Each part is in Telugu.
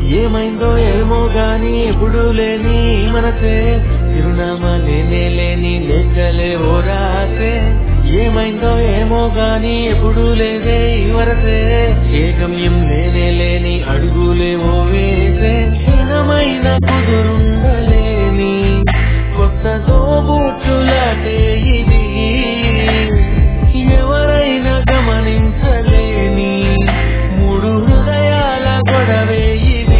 ఏమైందో ఏమో గాని ఎప్పుడు లేని మనసే చిరునామా లేనే లేని లేకలే ఓ రాసే ఏమైందో ఏమో గాని ఎప్పుడు లేదే ఈ వరసే ఏ గమ్యం లేనే లేని అడుగులే ఓ వేసే క్షణమైన కుదురుండలేని కొత్త దోబూచులాటే ఇది ఎవరైనా గమనించలేని మూడు హృదయాల గొడవే ఇది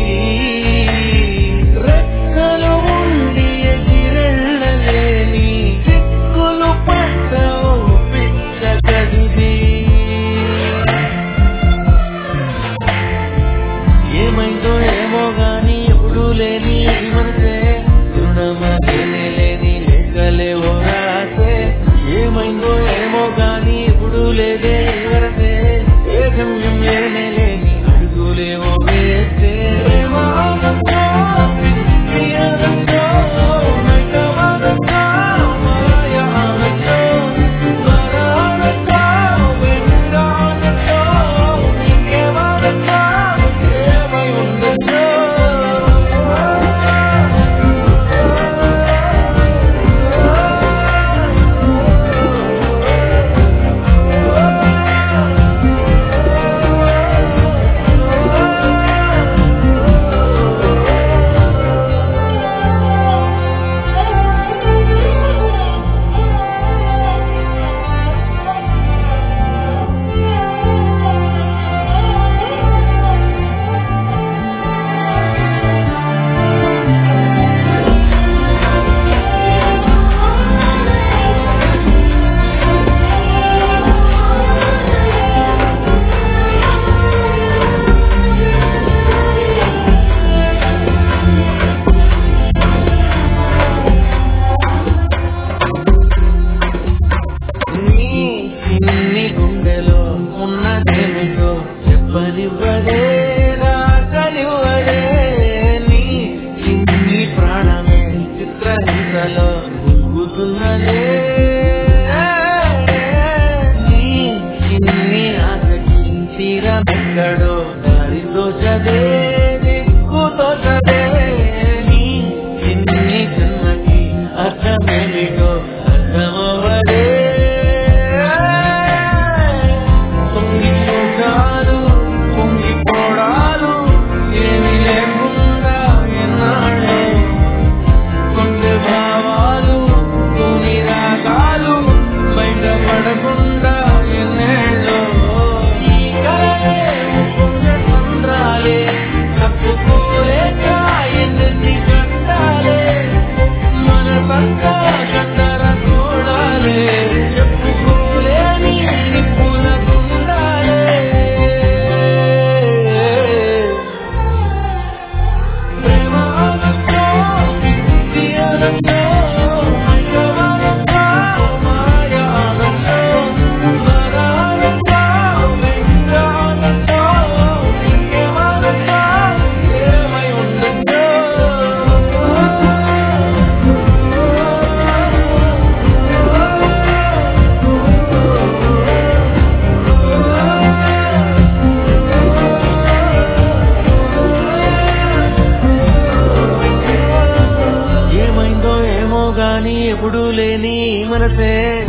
రెక్కలు ఉండి ఎగిరెళ్ళలేని చిక్కులు పట్ట ఓ పిచ్చ కదిది ఏమైందో ఏమో గాని ఎప్పుడు లేని ఈ మనసే చిరునామా లేనే లేని లేకలే ఓ రాసే ఏమైందో ఏమో గాని ఎప్పుడు లేదే ఈ వరసే ఏ గమ్యం లేనే లేని అడుగులే ఓ వేస్తే ప్రేమానందో, ప్రియానందో, మైకమానందో, మాయానందో, వరానందో, వెండానందో, ఇంకేమానందో, ఏమై ఉండొచ్చో. నీ చిన్ని గుండెలో ఉన్నదేమిటో చెప్పనివ్వదే రాకనివ్వదే నీ చిన్ని ప్రాణమే చిత్రహింసలో గుంగుతున్నదే నీ చిన్ని ఆశకి తీరమెక్కడో దారి తోచదే దిక్కు తోచదే నీ చిన్ని జన్మకి అర్థమేమిటో అర్థమవ్వదే తొంగి చూడాలు పొంగి పోడాలు ఏమి లేకుండా ఎన్నాళ్ళు కొంచె భావాలు కొని రాగాలు బయటపడకుండా ఎన్నేళ్ళు ఈ కలలే కొంచె సంద్రాలే తప్పుకోలేక ఎన్ని గంటాలే మన పక్క గంటర చూడాలే చెప్పుకోలేని నిప్పుల గుండాలే ప్రేమ ఆనందో, పిచ్చి ఆనందో, మైకమానందో, మాయ ఆనందో, వరానందో, వెంట ఆనందో, ఇంకేమానందో, ఏమై ఉండొచ్చో. ఏమైందో ఏమో గాని ఎప్పుడు లేని ఈ మనసే